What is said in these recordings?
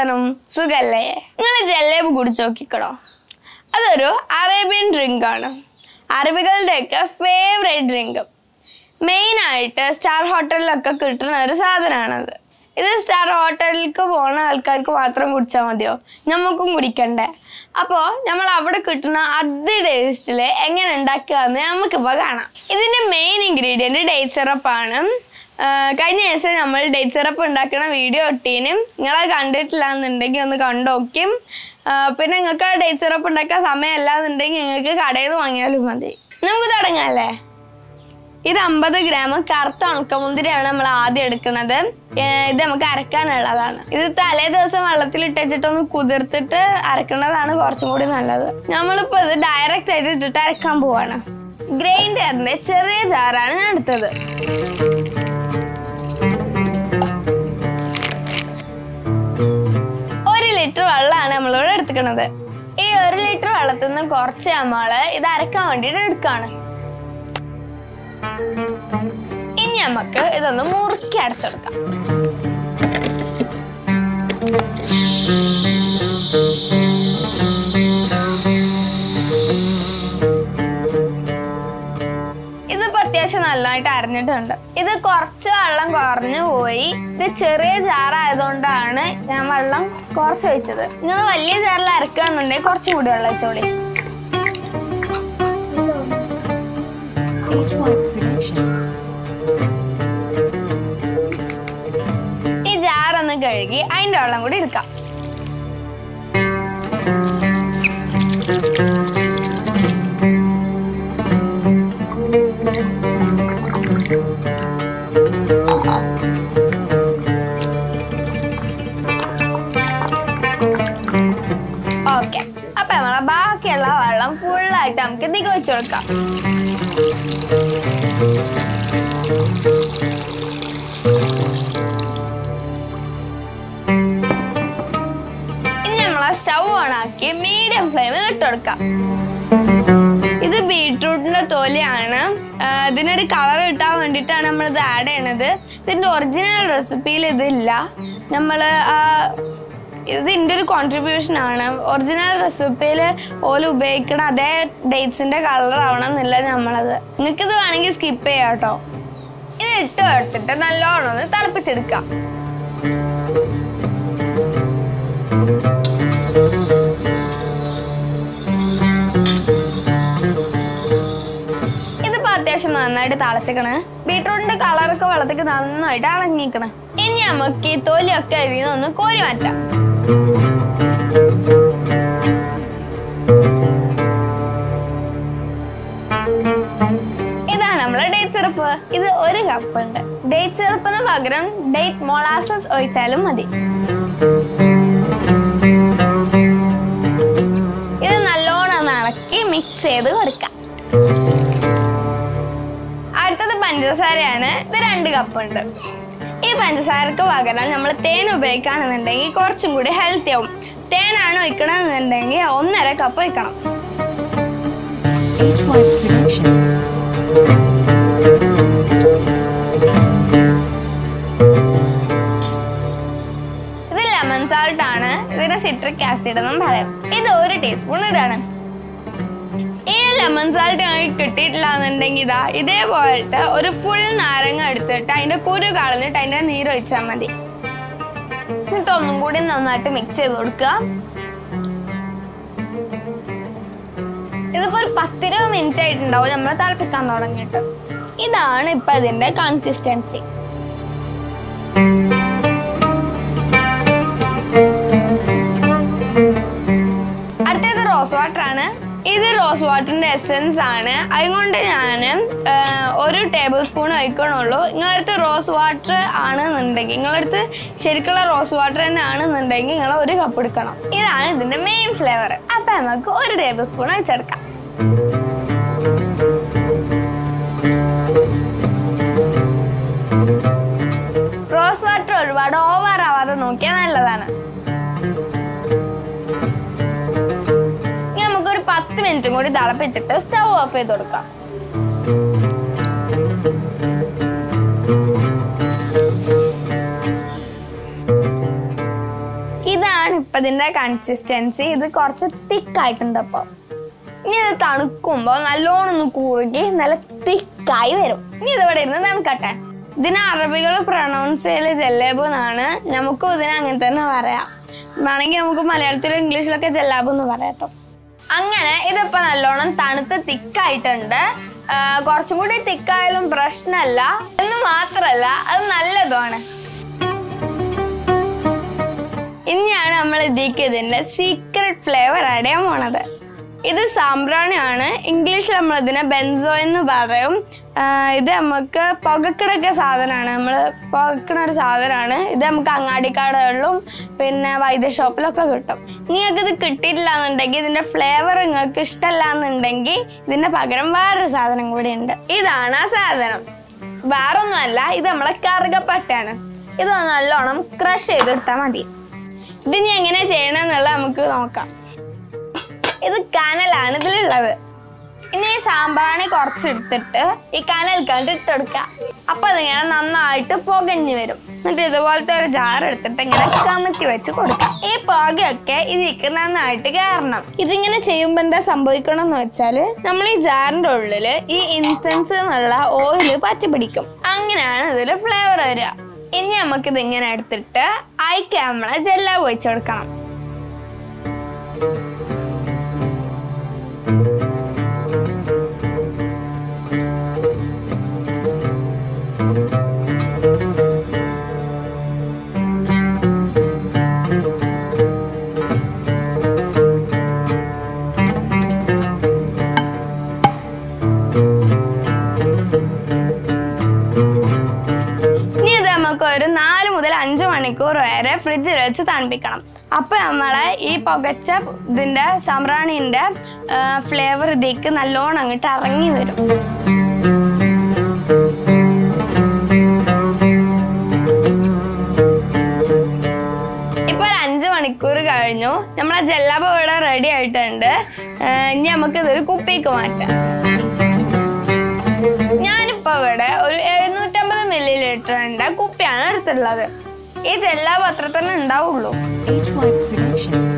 വർത്താനം സുഖല്ലേ നിങ്ങൾ ജല്ലേബ് കുടിച്ചു നോക്കിക്കണോ അതൊരു അറേബ്യൻ ഡ്രിങ്ക് ആണ് അറബികളുടെയൊക്കെ ഫേവറേറ്റ് ഡ്രിങ്ക് മെയിനായിട്ട് സ്റ്റാർ ഹോട്ടലിലൊക്കെ കിട്ടുന്ന ഒരു സാധനമാണത് ഇത് സ്റ്റാർ ഹോട്ടലിലേക്ക് പോണ ആൾക്കാർക്ക് മാത്രം കുടിച്ചാൽ മതിയോ നമുക്കും കുടിക്കണ്ടേ അപ്പോൾ നമ്മൾ അവിടെ കിട്ടുന്ന അതേ ടേസ്റ്റിൽ എങ്ങനെ ഉണ്ടാക്കുക എന്ന് നമുക്കിപ്പോൾ കാണാം ഇതിൻ്റെ മെയിൻ ഇൻഗ്രീഡിയൻറ്റ് ഡേറ്റ് സിറപ്പാണ് കഴിഞ്ഞ ദിവസം നമ്മൾ ഡേറ്റ് സിറപ്പ് ഉണ്ടാക്കുന്ന വീഡിയോ ഇട്ടീനും നിങ്ങളത് കണ്ടിട്ടില്ല എന്നുണ്ടെങ്കിൽ ഒന്ന് കണ്ടോക്കും പിന്നെ നിങ്ങൾക്ക് ആ ഡേറ്റ് സിറപ്പ് ഉണ്ടാക്കാൻ സമയമല്ല എന്നുണ്ടെങ്കിൽ നിങ്ങൾക്ക് കടയിൽ നിന്ന് വാങ്ങിയാലും മതി നമുക്ക് തുടങ്ങാല്ലേ ഇത് അമ്പത് ഗ്രാം കറുത്ത ഉണക്കമുന്തിരിയാണ് നമ്മൾ ആദ്യം എടുക്കുന്നത് ഏർ ഇത് നമുക്ക് അരക്കാനുള്ളതാണ് ഇത് തലേ ദിവസം വെള്ളത്തിൽ ഇട്ടുവെച്ചിട്ടൊന്ന് കുതിർത്തിട്ട് അരക്കുന്നതാണ് കുറച്ചും കൂടി നല്ലത് നമ്മളിപ്പോൾ ഇത് ഡയറക്റ്റ് ആയിട്ട് ഇട്ടിട്ട് അരക്കാൻ പോവാണ് ഗ്രൈൻഡറിന്റെ ചെറിയ ജാറാണ് ഞാൻ എടുത്തത് ഒരു ലിറ്റർ വെള്ളമാണ് നമ്മളിവിടെ എടുക്കുന്നത് ഈ ഒരു ലിറ്റർ വെള്ളത്തിൽ നിന്ന് കുറച്ച് നമ്മൾ ഇത് അരക്കാൻ വേണ്ടിയിട്ട് എടുക്കുകയാണ് ഇനി നമുക്ക് ഇതൊന്ന് മുറുക്കി അടച്ചെടുക്കാം ഇതിപ്പോ അത്യാവശ്യം നല്ലതായിട്ട് അരഞ്ഞിട്ടുണ്ട് ഇത് കുറച്ച് വെള്ളം കുറഞ്ഞു പോയി ഇത് ചെറിയ ജാറായതുകൊണ്ടാണ് ഞാൻ വെള്ളം കുറച്ച് വെച്ചത് നിങ്ങൾ വലിയ ജാറിൽ അരക്കുകയെന്നുണ്ടെങ്കിൽ കുറച്ചും കൂടി വെള്ളം വെച്ചോളി H1 Productions. ഈ ജാർ ഒന്ന് കഴുകി അതിന്റെ വെള്ളം കൂടി എടുക്കാം ഓക്കെ അപ്പൊ നമ്മളെ ബാക്കിയുള്ള വെള്ളം ഫുള്ളായിട്ട് നമുക്ക് ഇതിക്ക് വെച്ച് കൊടുക്കാം ഇനി നമ്മൾ ആ സ്റ്റൗ ഓൺ ആക്കി മീഡിയം ഫ്ലെയിമിൽ ഇട്ട് കൊടുക്കാം ഇത് ബീട്രൂട്ടിന്റെ തൊലിയാണ് ആ, ഇതിനൊരു കളർ കിട്ടാൻ വേണ്ടിയിട്ടാണ് നമ്മൾ ഇത് ആഡ് ചെയ്യണത് ഇതിന്റെ ഒറിജിനൽ റെസിപ്പിയിൽ ഇതില്ല നമ്മൾ ഇതിൻ്റെ ഒരു കോൺട്രിബ്യൂഷൻ ആണ് ഒറിജിനൽ റെസിപ്പിയിൽ ഓല് ഉപയോഗിക്കണ അതേ ഡേറ്റ്സിന്റെ കളർ ആവണം എന്നില്ല നമ്മളത് നിങ്ങൾക്ക് ഇത് വേണമെങ്കിൽ സ്കിപ്പ് ചെയ്യാം കേട്ടോ ഇത് ഇട്ട് എടുത്തിട്ട് നല്ലോണം ഒന്ന് തിളപ്പിച്ചെടുക്കാം ഇതിപ്പോ അത്യാവശ്യം നന്നായിട്ട് തിളച്ചിക്കണ് ബീട്രൂട്ടിന്റെ കളറൊക്കെ വെള്ളത്തേക്ക് നന്നായിട്ട് അളങ്ങിക്കണ് ഇനി നമുക്ക് ഈ തൊലിയൊക്കെ ഇതിൽ നിന്ന് ഒന്ന് കോരി മാറ്റാം ഇതാണ് നമ്മളെ ഡേറ്റ് സിറപ്പ് ഇത് ഒരു കപ്പ് ഉണ്ട് ഡേറ്റ് സിറപ്പിന് പകരം ഡേറ്റ് മൊളാസസ് ഒഴിച്ചാലും മതി ഇത് നല്ലോണം ഒന്ന് ഇളക്കി മിക്സ് ചെയ്ത് കൊടുക്കാം അടുത്തത് പഞ്ചസാരയാണ് ഇത് രണ്ട് കപ്പ് ഉണ്ട് ഈ പഞ്ചസാരക്ക് പകരം നമ്മൾ തേൻ ഉപയോഗിക്കുകയാണെന്നുണ്ടെങ്കിൽ കുറച്ചും കൂടി ഹെൽത്തി ആവും തേനാണ് ഒഴിക്കണമെന്നുണ്ടെങ്കിൽ ഒന്നര കപ്പ് ഒഴിക്കണം H1 Productions. ഇത് ലെമൺ സാൾട്ട് ആണ് ഇതിന് സിട്രിക് ആസിഡ് എന്നും പറയും ഇത് ഒരു ടീസ്പൂൺ ഇടാണ് ഈ ലെമൺ സാൾട്ട് ഞങ്ങൾക്ക് കിട്ടിയിട്ടില്ല എന്നുണ്ടെങ്കിൽ ഇതാ ഇതേപോലത്തെ ഒരു ഫുൾ നാരങ്ങ എടുത്തിട്ട് അതിന്റെ കുരു കളഞ്ഞിട്ട് അതിന്റെ നീര് ഒഴിച്ചാൽ മതി എന്നിട്ട് ഒന്നും കൂടി നന്നായിട്ട് മിക്സ് ചെയ്ത് കൊടുക്കുക ഇതിപ്പോ ഒരു പത്തിരുപത് മിനിറ്റ് ആയിട്ടുണ്ടാവും നമ്മൾ തിളപ്പിക്കാൻ തുടങ്ങിയിട്ട് ഇതാണ് ഇപ്പൊ ഇതിന്റെ കൺസിസ്റ്റൻസി അടുത്തത് റോസ് വാട്ടർ ആണ് ഇത് റോസ് വാട്ടറിന്റെ എസെൻസ് ആണ് അതുകൊണ്ട് ഞാൻ ഒരു ടേബിൾ സ്പൂൺ ഒഴിക്കണുള്ളൂ നിങ്ങളടുത്ത് റോസ് വാട്ടർ ആണെന്നുണ്ടെങ്കിൽ നിങ്ങളടുത്ത് ശരിക്കുള്ള റോസ് വാട്ടർ തന്നെ ആണെന്നുണ്ടെങ്കിൽ നിങ്ങൾ ഒരു കപ്പ് എടുക്കണം ഇതാണ് ഇതിന്റെ മെയിൻ ഫ്ലേവർ അപ്പൊ നമുക്ക് ഒരു ടേബിൾ സ്പൂൺ വെച്ചെടുക്കാം റോസ് വാട്ടർ ഒരുപാട് ഓവർ ആവാതെ നോക്കിയാൽ നല്ലതാണ് ഇനി നമുക്കൊരു പത്ത് മിനിറ്റും കൂടി തിളപ്പിച്ചിട്ട് സ്റ്റൗ ഓഫ് ചെയ്ത് കൊടുക്കാം ഇതാണ് ഇപ്പൊ ഇതിന്റെ കൺസിസ്റ്റൻസി ഇത് കുറച്ച് തിക്കായിട്ടുണ്ട് അപ്പൊ ഇനി ഇത് തണുക്കുമ്പോൾ നല്ലോണം ഒന്ന് കുറുകി നല്ല തിക്കായി വരും ഇനി ഇതിവിടെ ഇരുന്ന് തണുക്കട്ടെ ഇതിന് അറബികൾ പ്രൊണൗൺസ് ചെയ്യല് ജല്ലേബ് എന്നാണ് നമുക്കും ഇതിനെ അങ്ങനെ തന്നെ പറയാം വേണമെങ്കിൽ നമുക്ക് മലയാളത്തിലും ഇംഗ്ലീഷിലൊക്കെ ജല്ലാബ് എന്ന് പറയാം ട്ടോ. അങ്ങനെ ഇതിപ്പോ നല്ലോണം തണുത്ത് തിക്കായിട്ടുണ്ട് ആ, കുറച്ചും കൂടി തിക്കായാലും പ്രശ്നമല്ല എന്ന് മാത്രല്ല അത് നല്ലതുമാണ് ഇനിയാണ് നമ്മൾ ഇതിക്ക് ഇതിന്റെ സീക്രട്ട് ഫ്ലേവർ ആഡ് ചെയ്യാൻ പോണത് ഇത് സാമ്പ്രാണിയാണ് ഇംഗ്ലീഷിൽ നമ്മൾ ഇതിനെ ബെൻസോ എന്ന് പറയും ആ, ഇത് നമുക്ക് പുകക്കിടക്ക സാധനമാണ് നമ്മൾ പുകക്കണ ഒരു സാധനമാണ് ഇത് നമുക്ക് അങ്ങാടിക്കടകളിലും പിന്നെ വൈദ്യ ഷോപ്പിലൊക്കെ കിട്ടും നിങ്ങൾക്ക് ഇത് കിട്ടിയിട്ടില്ല എന്നുണ്ടെങ്കിൽ ഇതിന്റെ ഫ്ലേവർ നിങ്ങൾക്ക് ഇഷ്ടമല്ല എന്നുണ്ടെങ്കിൽ ഇതിന്റെ പകരം വേറൊരു സാധനം കൂടി ഉണ്ട് ഇതാണ് ആ സാധനം വേറൊന്നുമല്ല ഇത് നമ്മളെ കറുകപ്പട്ടയാണ് ഇത് നല്ലോണം ക്രഷ് ചെയ്തെടുത്താൽ മതി ഇത് ഇനി എങ്ങനെ ചെയ്യണം എന്നുള്ളത് നമുക്ക് നോക്കാം ഇത് കനലാണ് ഇതിലുള്ളത് ഇനി ഈ സാമ്പാണി കുറച്ചെടുത്തിട്ട് ഈ കനൽ കണ്ട് ഇട്ടെടുക്കുക അപ്പൊ അതിങ്ങനെ നന്നായിട്ട് പുകഞ്ഞു വരും എന്നിട്ട് ഇതുപോലത്തെ ഒരു ജാർ എടുത്തിട്ട് ഇങ്ങനെ കമത്തി വെച്ച് കൊടുക്കാം ഈ പുകയൊക്കെ ഇതിക്ക് നന്നായിട്ട് കയറണം ഇതിങ്ങനെ ചെയ്യുമ്പോൾ എന്താ സംഭവിക്കണം എന്ന് വെച്ചാല് നമ്മൾ ഈ ജാറിന്റെ ഉള്ളില് ഈ ഇൻസെൻസ് എന്നുള്ള ഓയില് പച്ച പിടിക്കും അങ്ങനെയാണ് ഇതിൽ ഫ്ലേവർ വരിക ഇനി നമുക്ക് ഇതിങ്ങനെ എടുത്തിട്ട് അയക്ക് നമ്മളെ ജെല്ല ഒഴിച്ചു കൊടുക്കണം ഇനി ഇത് നമുക്ക് ഒരു നാല് മുതൽ അഞ്ച് മണിക്കൂർ വരെ ഫ്രിഡ്ജിൽ വെച്ച് തണുപ്പിക്കണം അപ്പൊ നമ്മളെ ഈ പുകച്ച ഇതിന്റെ സംറാണിന്റെ ഫ്ലേവർ ഇതിലേക്ക് നല്ലോണം അങ്ങോട്ട് ഇറങ്ങി വരും ഇപ്പൊ ഒരു അഞ്ച് മണിക്കൂർ കഴിഞ്ഞു നമ്മളെ ജല്ലാബ് ഇവിടെ റെഡി ആയിട്ടുണ്ട് ആ, ഇനി നമുക്ക് ഇതൊരു കുപ്പിക്ക് മാറ്റാം ഞാനിപ്പോ ഇവിടെ ഒരു എഴുന്നൂറ്റമ്പത് മില്ലി ലിറ്ററിന്റെ കുപ്പിയാണ് എടുത്തിട്ടുള്ളത് ഈ ജല്ലാബ് അത്ര തന്നെ ഉണ്ടാവുള്ളൂ HY Productions.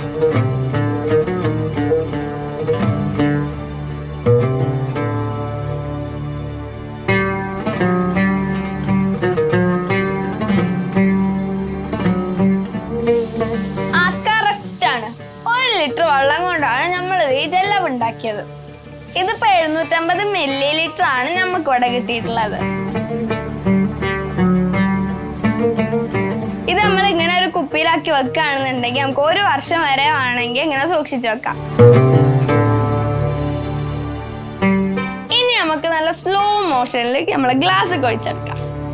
ആ കറക്റ്റ് ആണ് ഒരു ലിറ്റർ വെള്ളം കൊണ്ടാണ് നമ്മൾ ഈ ജല്ലാബ് ഉണ്ടാക്കിയത് ഇതിപ്പോ എഴുന്നൂറ്റമ്പത് മില്ലി ലിറ്റർ ആണ് നമുക്ക് ഇവിടെ കിട്ടിയിട്ടുള്ളത് ഇത് നമ്മൾ ഇങ്ങനെ ഒരു കുപ്പിയിലാക്കി വെക്കുകയാണെന്നുണ്ടെങ്കിൽ നമുക്ക് ഒരു വർഷം വരെ ആണെങ്കിൽ ഇങ്ങനെ സൂക്ഷിച്ചു വെക്കാം ഇനി നമുക്ക് നല്ല സ്ലോ മോഷനിൽ നമ്മളെ ഗ്ലാസ് ഒഴിച്ചെടുക്കാം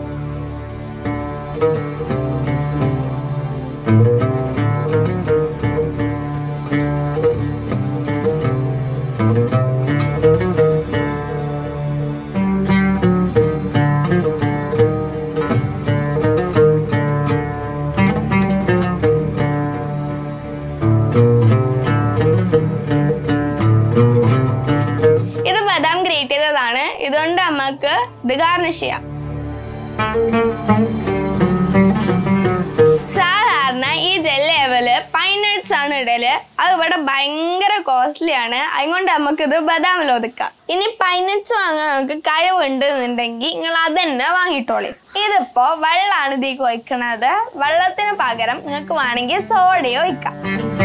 ഇത് ബദാം ഗ്രേറ്റ് ചെയ്തതാണ് ഇതുകൊണ്ട് നമുക്ക് ഇത് ഗാർണിഷ് ചെയ്യാം സാധാരണ ഈ ജെൽ ലെവല് പൈനട്സ് ആണ് ഇടല് അത് ഇവിടെ ഭയങ്കര കോസ്റ്റ്ലി ആണ് അതുകൊണ്ട് നമുക്ക് ഇത് ബദാമിൽ ഒതുക്കാം ഇനി പൈനട്സ് വാങ്ങാൻ നമുക്ക് കഴിവുണ്ട് എന്നുണ്ടെങ്കിൽ നിങ്ങൾ അത് തന്നെ വാങ്ങിട്ടോളി ഇതിപ്പോ വെള്ളമാണ് ഇതിലേക്ക് ഒഴിക്കണത് വെള്ളത്തിന് പകരം നിങ്ങൾക്ക് വേണമെങ്കിൽ സോഡയോ ഒഴിക്കാം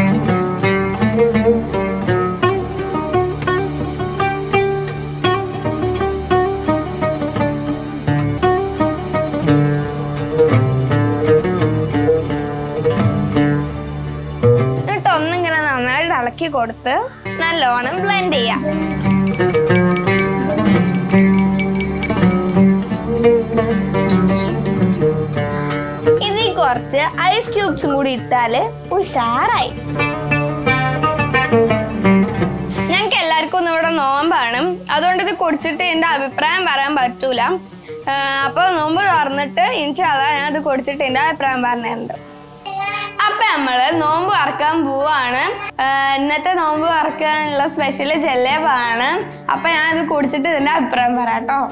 എന്നിട്ട് ഒന്നിങ്ങനെ നന്നായിട്ട് ഇളക്കി കൊടുത്ത് നല്ലോണം ബ്ലെൻഡ് ചെയ്യാം ഇതിൽ കുറച്ച് ഐസ് ക്യൂബ്സും കൂടി ഇട്ടാല് ഉഷാറായി ഞങ്ങൾക്ക് എല്ലാവർക്കും ഒന്നും ഇവിടെ നോമ്പാണ് അതുകൊണ്ട് ഇത് കുടിച്ചിട്ട് എൻ്റെ അഭിപ്രായം പറയാൻ പറ്റൂല അപ്പോൾ നോമ്പ് തുറന്നിട്ട് ഇൻഷാല്ല ഞാൻ ഇത് കുടിച്ചിട്ട് എൻ്റെ അഭിപ്രായം പറഞ്ഞിട്ടുണ്ട് അപ്പൊ നമ്മള് നോമ്പ് വറക്കാൻ പോവാണ് ആ, ഇന്നത്തെ നോമ്പ് വറക്കാനുള്ള സ്പെഷ്യൽ ജലേബാണ് അപ്പൊ ഞാൻ ഇത് കുടിച്ചിട്ട് ഇതിന്റെ അഭിപ്രായം പറയാട്ടോ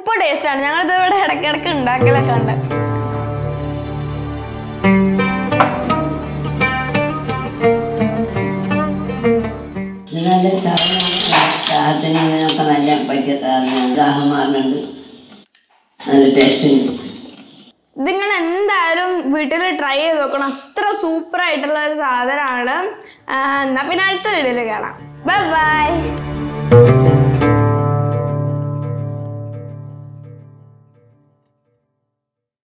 സൂപ്പർ ടേസ്റ്റ് ആണ് ഞങ്ങളിത് ഇവിടെ ഇടയ്ക്കിടയ്ക്ക് ഉണ്ടാക്കലൊക്കെ ഉണ്ട് ഇത് നല്ല സാധനമാണ് ദാഹത്തിന് ഇതിനൊക്കെ നല്ല പറ്റിയ സാധനമാണ് ദാഹം മാറുന്നുണ്ട് നല്ല ടേസ്റ്റ് ഉണ്ട് ഇതിങ്ങൾ എന്തായാലും വീട്ടിൽ ട്രൈ ചെയ്ത് നോക്കണം അത്ര സൂപ്പർ ആയിട്ടുള്ള ഒരു സാധനമാണ് ആ, എന്നാ പിന്നെ അടുത്ത വീഡിയോയിൽ കാണാം ബൈ ബൈ